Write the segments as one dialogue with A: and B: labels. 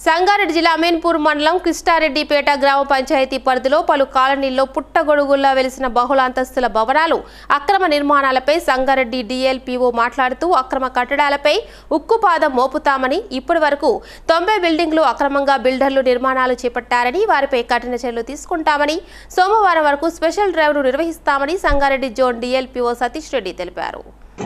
A: సంగారెడ్డి జిల్లా అమీన్పూర్ మండలం కృష్ణారెడ్డిపేట గ్రామ పంచాయతీ పరిధిలో పలు కాలనీల్లో పుట్టగొడుగుల్లా వెలిసిన బహుళ అంతస్తుల భవనాలు అక్రమ నిర్మాణాలపై సంగారెడ్డి డిఎల్పిఓ మాట్లాడుతూ అక్రమ కట్టడాలపై ఉక్కుపాదం మోపుతామని ఇప్పటి వరకు తొంభై బిల్డింగ్లు అక్రమంగా బిల్డర్లు నిర్మాణాలు చేపట్టారని వారిపై కఠిన చర్యలు తీసుకుంటామని సోమవారం వరకు స్పెషల్ డ్రైవ్ను నిర్వహిస్తామని సంగారెడ్డి జోన్ డిఎల్పిఓ సతీష్ రెడ్డి తెలిపారు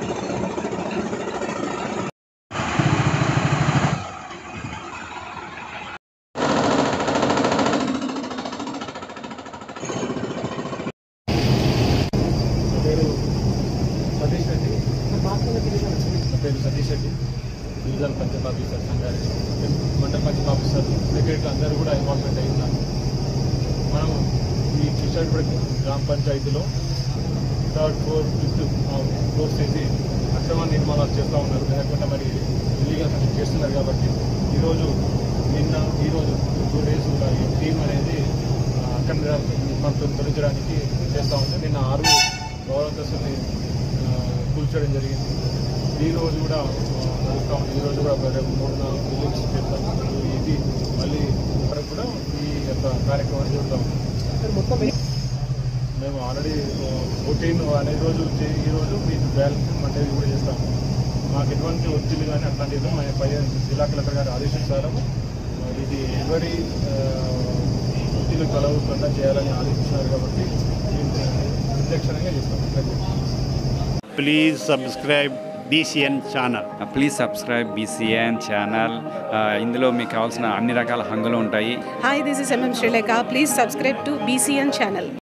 B: నా పేరు సతీష్ రెడ్డి నా పేరు సతీష్ రెడ్డి డివిజనల్ పంచాయత్ ఆఫీసర్ సంగారెడ్డి మండల పంచాయత్ ఆఫీసర్ సెక్రటరీ అందరూ కూడా ఇన్వాల్వ్మెంట్ అయి ఉన్నారు మనం ఈ కిషోర్పూర్ గ్రామ పంచాయతీలో థర్డ్ ఫ్లోర్ ఫిఫ్త్ ఫ్లోర్స్ వేసి అక్రమ నిర్మాణాలు చేస్తూ ఉన్నారు లేకుండా మరి ఇల్లీగల్ కన్స్ట్రక్ట్ చేస్తున్నారు కాబట్టి ఈరోజు నిన్న ఈరోజు టూ డేస్ ఈ టీం అనేది ఆ, అక్రమ నిర్మాణం తొలగించడానికి చేస్తూ ఉంది నిన్న ఆరు గౌరవంతస్తుల్ని కూల్చడం జరిగింది ఈ రోజు కూడా ఆ, నడుస్తూ ఉంది ఈ రోజు కూడా ఒక రేపు మూడు నాలుగు బిల్డింగ్స్ చేస్తాం ఇది మళ్ళీ వరకు కూడా ఈ యొక్క కార్యక్రమాన్ని జరుగుతూ ఉంది మేము ఆల్రెడీ ఫోర్టీన్ అనే రోజు చే- ఈ రోజు మీకు బ్యాలెన్స్ మండే కూడా చేస్తాము మాకు ఎటువంటి ఒత్తిడి కానీ అట్లాంటివి మా పై జిల్లా కలెక్టర్ గారి ఆదేశించారు ఇది ఎవరి ఆ, ఒత్తిడి కలవకుండా చేయాలని ఆదేశించినారు కాబట్టి దీన్ని నిర్లక్ష్యంగా చేస్తాం
C: please subscribe BCN channel.
D: Please subscribe BCN channel ఇందులో మీకు కావాల్సిన అన్ని రకాల హంగులు ఉంటాయి
E: Hi, this is MM Sri Lanka. Please subscribe to BCN channel.